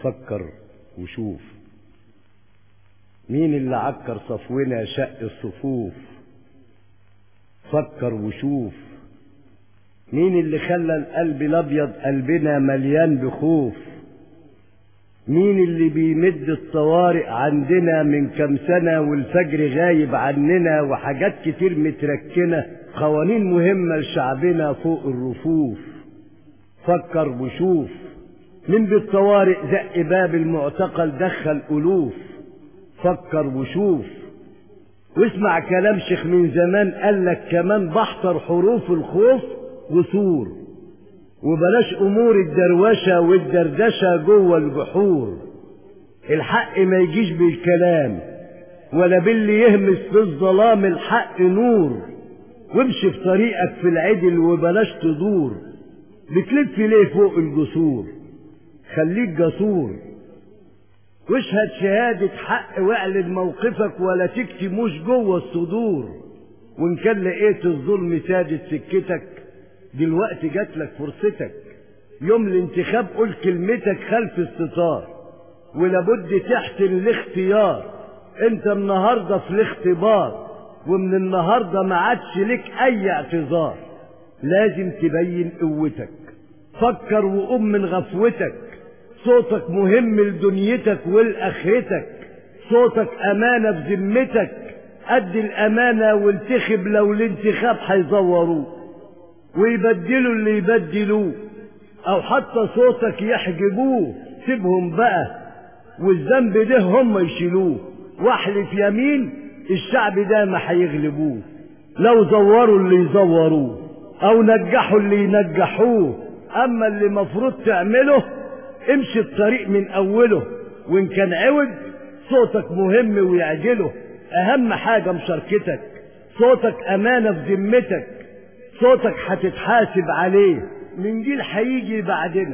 فكر وشوف مين اللي عكر صفونا شق الصفوف فكر وشوف مين اللي خلى القلب الابيض قلبنا مليان بخوف مين اللي بيمد الطوارئ عندنا من كام سنة والفجر غايب عننا وحاجات كتير متركنة قوانين مهمة لشعبنا فوق الرفوف فكر وشوف مين بالطوارئ زق باب المعتقل دخل ألوف فكر وشوف واسمع كلام شيخ من زمان قالك كمان بحتر حروف الخوف وسور وبلاش امور الدروشه والدردشه جوه البحور الحق ما يجيش بالكلام ولا باللي يهمس في الظلام الحق نور وامشي في طريقك في العدل وبلاش تدور بتلف ليه فوق الجسور خليك جسور واشهد شهادة حق واعلن موقفك ولا تكتموش جوه الصدور وان كان لقيت الظلم سادد سكتك دلوقتي جاتلك فرصتك يوم الانتخاب قول كلمتك خلف الستار ولابد تحسن الاختيار انت النهارده في الاختبار ومن النهارده ما عادش لك اي اعتذار لازم تبين قوتك فكر وقوم من غفوتك صوتك مهم لدنيتك ولاخرتك صوتك امانه في ذمتك قد الامانه وانتخب لو الانتخاب هيزوروك ويبدلوا اللي يبدلوه او حتى صوتك يحجبوه سيبهم بقى والذنب ده هم يشيلوه واحلف يمين الشعب ده ما هيغلبوه لو زوروا اللي يزوروه او نجحوا اللي ينجحوه اما اللي مفروض تعمله امشي الطريق من اوله وان كان عوج صوتك مهم ويعجله اهم حاجة مشاركتك صوتك امانة في ذمتك صوتك هتتحاسب عليه من جيل هيجي بعدنا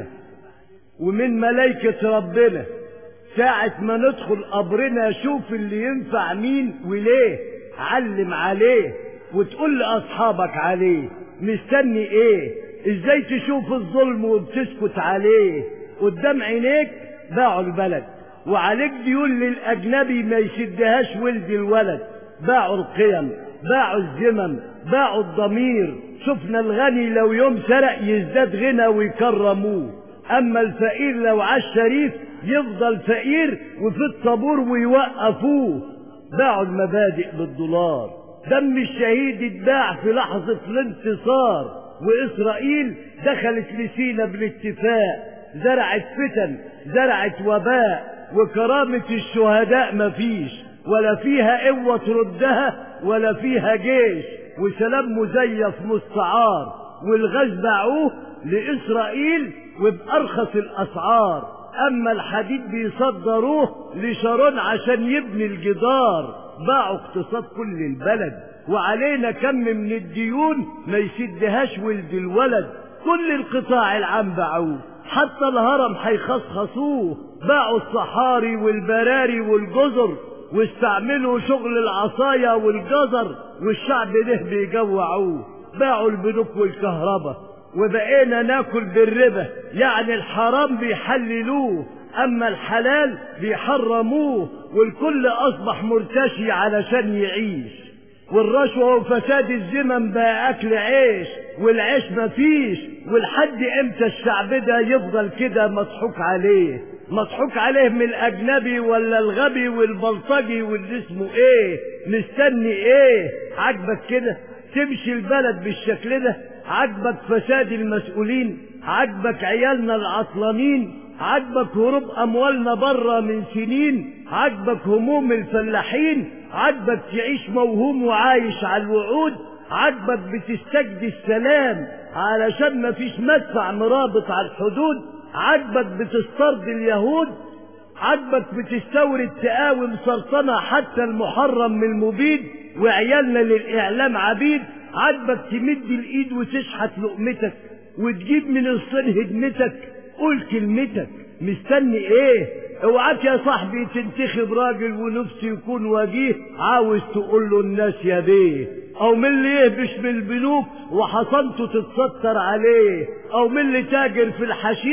ومن ملايكة ربنا ساعة ما ندخل قبرنا شوف اللي ينفع مين وليه علم عليه وتقول لأصحابك عليه مستني ايه ازاي تشوف الظلم وبتسكت عليه قدام عينيك باعوا البلد وعليك ديون للأجنبي ما يشدهاش ولد الولد باعوا القيم باعوا الذمم باعوا الضمير شفنا الغني لو يوم سرق يزداد غنى ويكرموه اما الفقير لو عاش شريف يفضل فقير وفي الطابور ويوقفوه باعوا المبادئ بالدولار دم الشهيد اتباع في لحظة الانتصار وإسرائيل دخلت لسينا بالاتفاق زرعت فتن زرعت وباء وكرامة الشهداء مفيش ولا فيها قوة تردها ولا فيها جيش وسلام مزيف مستعار والغاز باعوه لإسرائيل وبأرخص الأسعار أما الحديد بيصدروه لشارون عشان يبني الجدار باعوا اقتصاد كل البلد وعلينا كم من الديون ما يسدهاش ولد الولد كل القطاع العام باعوه حتى الهرم هيخصخصوه باعوا الصحاري والبراري والجزر واستعملوا شغل العصاية والجزر والشعب ده بيجوعوه باعوا البنوك والكهرباء وبقينا ناكل بالربا يعني الحرام بيحللوه اما الحلال بيحرموه والكل اصبح مرتشي علشان يعيش والرشوة وفساد الزمن بقى اكل عيش والعيش مفيش والحد امتى الشعب ده يفضل كده مضحوك عليه مضحوك عليه من الاجنبي ولا الغبي والبلطجي واللي اسمه ايه مستني ايه عاجبك كده تمشي البلد بالشكل ده عاجبك فساد المسؤولين عاجبك عيالنا العطلانين عاجبك هروب اموالنا بره من سنين عاجبك هموم الفلاحين عاجبك تعيش موهوم وعايش على الوعود عاجبك بتستجدي السلام علشان مفيش مدفع مرابط على الحدود عاجبك بتسترد اليهود عاجبك بتستورد تقاوم سرطنة حتى المحرم من المبيد وعيالنا للإعلام عبيد عاجبك تمد الإيد وتشحت لقمتك وتجيب من الصين هدمتك قول كلمتك مستني ايه اوعاك يا صاحبي تنتخب راجل ونفسه يكون وجيه عاوز تقول له الناس يا بيه او من اللي يهبش من البنوك وحصنته تتستر عليه او من اللي تاجر في الحشيش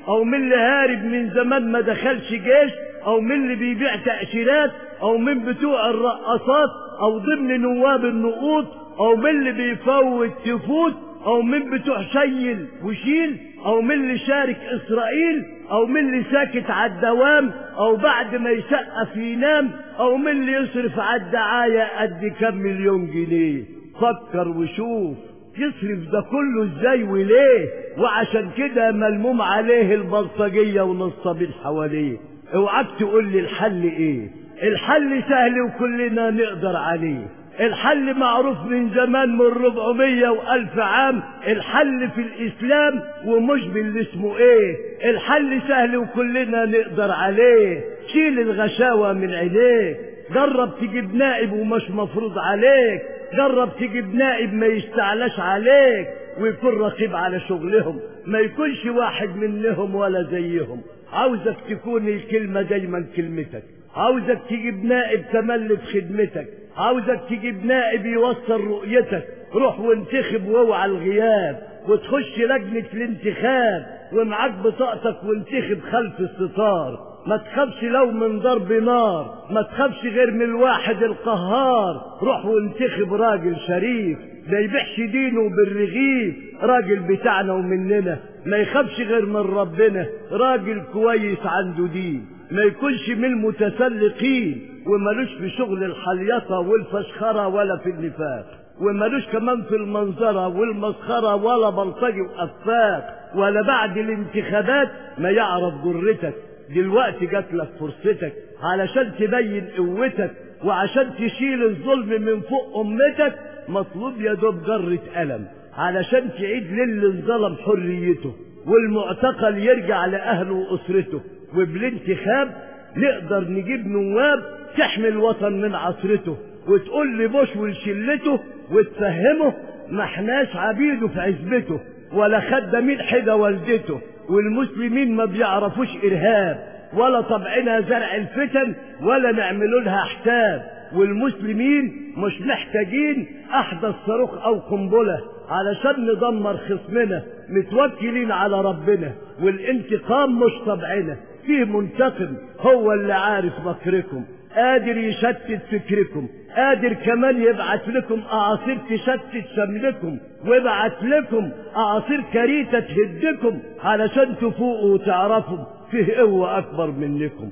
او من اللي هارب من زمان ما دخلش جيش او من اللي بيبيع تأشيرات او من بتوع الرقصات او ضمن نواب النقود او من اللي بيفوت تفوت او من بتوع شيل وشيل او من اللي شارك اسرائيل او من اللي ساكت على الدوام او بعد ما يسقف ينام او من اللي يصرف على الدعاية قد كم مليون جنيه فكر وشوف يصرف ده كله ازاي وليه وعشان كده ملموم عليه البلطجية ونصابين حواليه اوعاك تقول لي الحل ايه الحل سهل وكلنا نقدر عليه الحل معروف من زمان من ربعمية والف عام الحل في الاسلام ومش باللي اسمه ايه الحل سهل وكلنا نقدر عليه شيل الغشاوة من عينيك جرب تجيب نائب ومش مفروض عليك جرب تجيب نائب ما يستعلاش عليك ويكون رقيب على شغلهم ما يكونش واحد منهم ولا زيهم عاوزك تكون الكلمة دايما كلمتك عاوزك تجيب نائب تملي في خدمتك عاوزك تجيب نائب يوصل رؤيتك روح وانتخب واوعى الغياب وتخش لجنة الانتخاب ومعاك بطاقتك وانتخب خلف الستار ما تخافش لو من ضرب نار ما تخافش غير من الواحد القهار روح وانتخب راجل شريف ما يبيعش دينه بالرغيف راجل بتاعنا ومننا ما يخافش غير من ربنا راجل كويس عنده دين ما يكونش من المتسلقين ومالوش في شغل الحليطة والفشخرة ولا في النفاق ومالوش كمان في المنظرة والمسخرة ولا بلطجي وأفاق ولا بعد الانتخابات ما يعرف جرتك دلوقتي جات لك فرصتك علشان تبين قوتك وعشان تشيل الظلم من فوق أمتك مطلوب يا دوب جرة قلم علشان تعيد للي انظلم حريته والمعتقل يرجع لأهله وأسرته وبالانتخاب نقدر نجيب نواب تحمي الوطن من عصرته وتقول لبوش ولشلته وتفهمه ما احناش عبيده في عزبته ولا خدامين حدا والدته والمسلمين ما بيعرفوش ارهاب ولا طبعنا زرع الفتن ولا نعملوا لها حساب والمسلمين مش محتاجين احدث صاروخ او قنبله علشان ندمر خصمنا متوكلين على ربنا والانتقام مش طبعنا فيه منتقم هو اللي عارف مكركم قادر يشتت فكركم قادر كمان يبعت لكم اعاصير تشتت شملكم ويبعت لكم اعاصير كريتة تهدكم علشان تفوقوا وتعرفوا فيه قوة اكبر منكم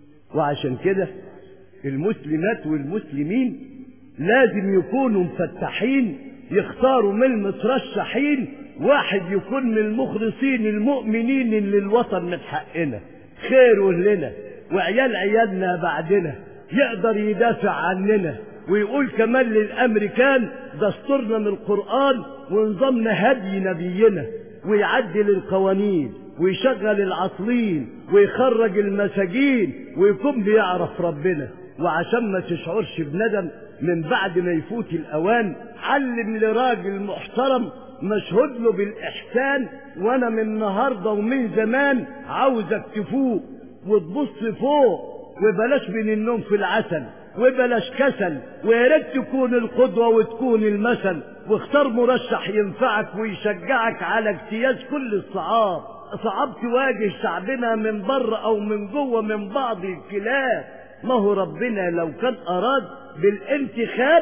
وعشان كده المسلمات والمسلمين لازم يكونوا مفتحين يختاروا من المترشحين واحد يكون من المخلصين المؤمنين اللي الوطن من حقنا خيره لنا وعيال عيالنا بعدنا يقدر يدافع عننا ويقول كمان للامريكان دستورنا من القران ونظامنا هدي نبينا ويعدل القوانين ويشغل العاطلين ويخرج المساجين ويكون بيعرف ربنا وعشان ما تشعرش بندم من بعد ما يفوت الاوان علم لراجل محترم مشهود له بالاحسان وانا من النهارده ومن زمان عاوزك تفوق وتبص فوق وبلاش من النوم في العسل وبلاش كسل ويا ريت تكون القدوة وتكون المثل واختار مرشح ينفعك ويشجعك على اجتياز كل الصعاب صعاب تواجه شعبنا من بره او من جوه من بعض الكلاب ما هو ربنا لو كان اراد بالانتخاب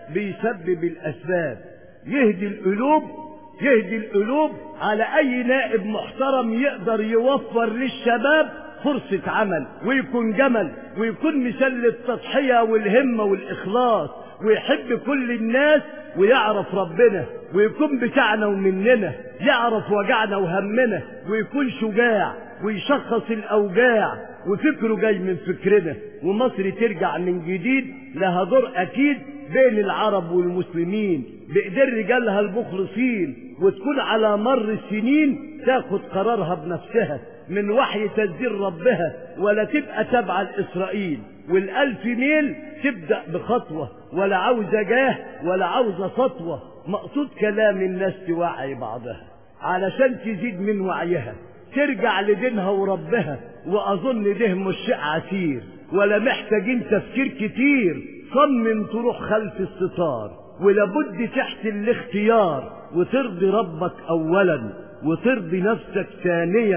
بيسبب الاسباب يهدي القلوب يهدي القلوب على اي نائب محترم يقدر يوفر للشباب فرصة عمل ويكون جمل ويكون مثال للتضحية والهمة والإخلاص ويحب كل الناس ويعرف ربنا ويكون بتاعنا ومننا يعرف وجعنا وهمنا ويكون شجاع ويشخص الأوجاع وفكره جاي من فكرنا ومصر ترجع من جديد لها دور أكيد بين العرب والمسلمين بإيدين رجالها المخلصين وتكون على مر السنين تاخد قرارها بنفسها من وحي تدبير ربها ولا تبقى تبع لإسرائيل والألف ميل تبدأ بخطوة ولا عاوزة جاه ولا عاوزة سطوة مقصود كلام الناس توعي بعضها علشان تزيد من وعيها ترجع لدينها وربها وأظن ده مش شيء عسير ولا محتاجين تفكير كتير صمم تروح خلف الستار ولابد تحت الاختيار وترضي ربك أولا وترضي نفسك ثانيا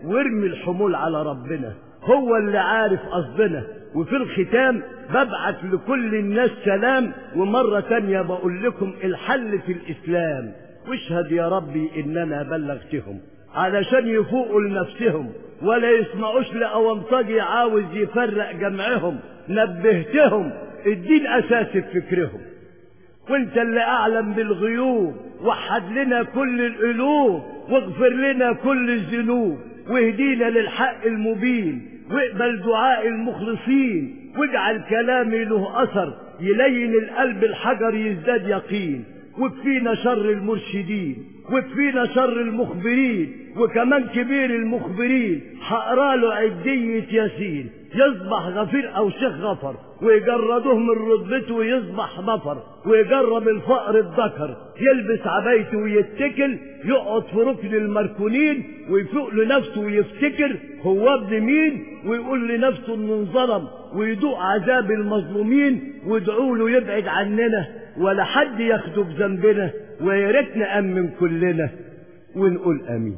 وارمي الحمول على ربنا هو اللي عارف قصدنا وفي الختام ببعت لكل الناس سلام ومرة تانية بقول لكم الحل في الإسلام واشهد يا ربي إننا بلغتهم علشان يفوقوا لنفسهم ولا يسمعوش لأونطجي عاوز يفرق جمعهم نبهتهم الدين أساس في فكرهم وانت اللي أعلم بالغيوب وحد لنا كل القلوب واغفر لنا كل الذنوب واهدينا للحق المبين واقبل دعاء المخلصين واجعل كلامي له أثر يلين القلب الحجر يزداد يقين واكفينا شر المرشدين واكفينا شر المخبرين وكمان كبير المخبرين هقرا له عدية ياسين يصبح غفير او شيخ غفر ويجردوه من رتبته ويصبح نفر ويجرب الفقر الذكر يلبس عبايته ويتكل يقعد في ركن المركونين ويفوق لنفسه ويفتكر هو ابن مين ويقول لنفسه انه انظلم ويدوق عذاب المظلومين وادعوا له يبعد عننا ولا حد ياخده بذنبنا ويا ريت نأمن كلنا ونقول امين